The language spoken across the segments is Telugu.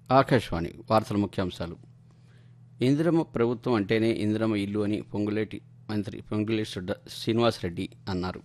ఆకాశవాణి వార్తల ముఖ్యాంశాలు ఇందిరమ్మ ప్రభుత్వం అంటేనే ఇందిరమ్మ ఇల్లు అని పొంగులేటి మంత్రి పొంగులేటి శ్రీధ- శ్రీనివాసరెడ్డి అన్నారు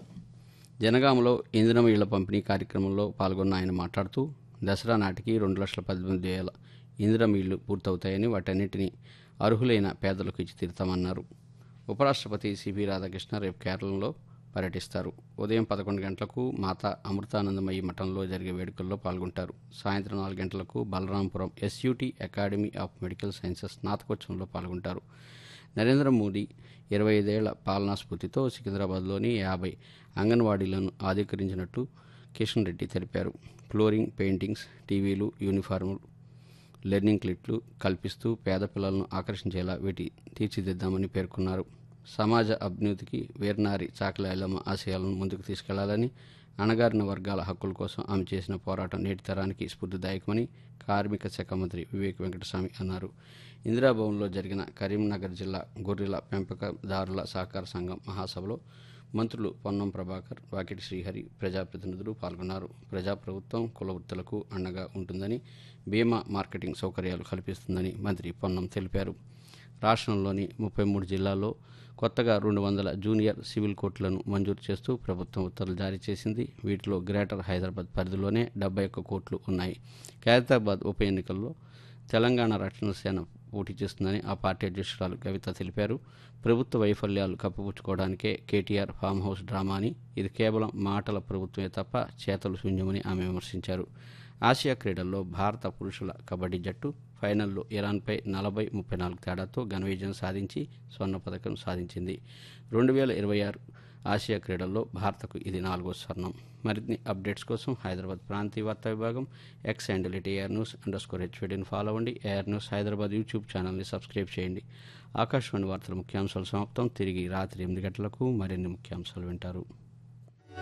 జనగామలో ఇందిరమ్మ ఇళ్ల పంపిణీ కార్యక్రమంలో పాల్గొన్న ఆయన మాట్లాడుతూ దసరా నాటికి రెండు లక్షల పద్దెనిమిది వేల ఇందిరమ్మ ఇళ్లు పూర్తవుతాయని వాటన్నిటిని అర్హులైన పేదలకు ఇచ్చి తీరుతామన్నారు ఉపరాష్ట్రపతి సిపి రాధాకృష్ణ రేపు కేరళలో పర్యటిస్తారు ఉదయం పదకొండు గంటలకు మాతా అమృతానందమయ్యి మఠంలో జరిగే వేడుకల్లో పాల్గొంటారు సాయంత్రం నాలుగు గంటలకు Balarampuram SUT academy of medical sciences స్నాతకోత్సవంలో పాల్గొంటారు నరేంద్ర మోదీ ఇరవై ఐదేళ్ల పాలనా స్ఫూర్తితో సికింద్రాబాద్లోని యాభై అంగన్వాడీలను ఆధీకరించినట్లు కిషన్ రెడ్డి తెలిపారు ఫ్లోరింగ్ పెయింటింగ్స్ టీవీలు యూనిఫార్ములు లెర్నింగ్ కిట్లు కల్పిస్తూ పేద పిల్లలను ఆకర్షించేలా వీటి తీర్చిదిద్దామని పేర్కొన్నారు సమాజ అభ్యున్నతికి వీరనారి చాకలి ఐలమ్మ ఆశయాలను ముందుకు తీసుకెళ్లాలని అణగారిన వర్గాల హక్కుల కోసం ఆమె చేసిన పోరాటం నేటి తరానికి స్ఫూర్తిదాయకమని కార్మిక శాఖ మంత్రి వివేక్ వెంకటస్వామి అన్నారు ఇందిరాభవన్లో జరిగిన కరీంనగర్ జిల్లా గొర్రెల పెంపకదారుల సహకార సంఘం మహాసభలో మంత్రులు పొన్నం ప్రభాకర్ వాకిటి శ్రీహరి ప్రజాప్రతినిధులు పాల్గొన్నారు ప్రజాప్రభుత్వం కుల వృత్తులకు అండగా ఉంటుందని బీమా మార్కెటింగ్ సౌకర్యాలు కల్పిస్తుందని మంత్రి పొన్నం తెలిపారు రాష్ట్రంలోని ముప్పై మూడు జిల్లాల్లో కొత్తగా రెండు వందల జూనియర్ సివిల్ కోర్టులను మంజూరు చేస్తూ ప్రభుత్వం ఉత్తర్వులు జారీ చేసింది వీటిలో గ్రేటర్ హైదరాబాద్ పరిధిలోనే డెబ్బై ఒక్క కోట్లు ఉన్నాయి ఖైరతాబాద్ ఉప ఎన్నికల్లో తెలంగాణ రక్షణ సేన పోటీ చేస్తుందని ఆ పార్టీ అధ్యక్షురాలు కవిత తెలిపారు ప్రభుత్వ వైఫల్యాలు కప్పిపుచ్చుకోవడానికే కేటీఆర్ ఫామ్ హౌస్ డ్రామా అని ఇది కేవలం మాటల ప్రభుత్వమే తప్ప చేతలు శూన్యమని ఆమె విమర్శించారు ఆసియా క్రీడల్లో భారత పురుషుల కబడ్డీ జట్టు ఫైనల్లో ఇరాన్పై నలభై ముప్పై నాలుగు తేడాతో ఘన విజయం సాధించి స్వర్ణ పథకం సాధించింది రెండు వేల ఇరవై ఆరు ఆసియా క్రీడల్లో భారత్కు ఇది నాలుగో స్వర్ణం మరిన్ని అప్డేట్స్ కోసం హైదరాబాద్ ప్రాంతీయ వార్తా విభాగం X handle at AR news underscore స్కోర్ హెచ్వీడీని ఫాలో అవ్వండి ఏఆర్ న్యూస్ హైదరాబాద్ యూట్యూబ్ ఛానల్ని సబ్స్క్రైబ్ చేయండి ఆకాశవాణి వార్తల ముఖ్యాంశాలు సమాప్తం తిరిగి రాత్రి ఎనిమిది గంటలకు మరిన్ని ముఖ్యాంశాలు వింటారు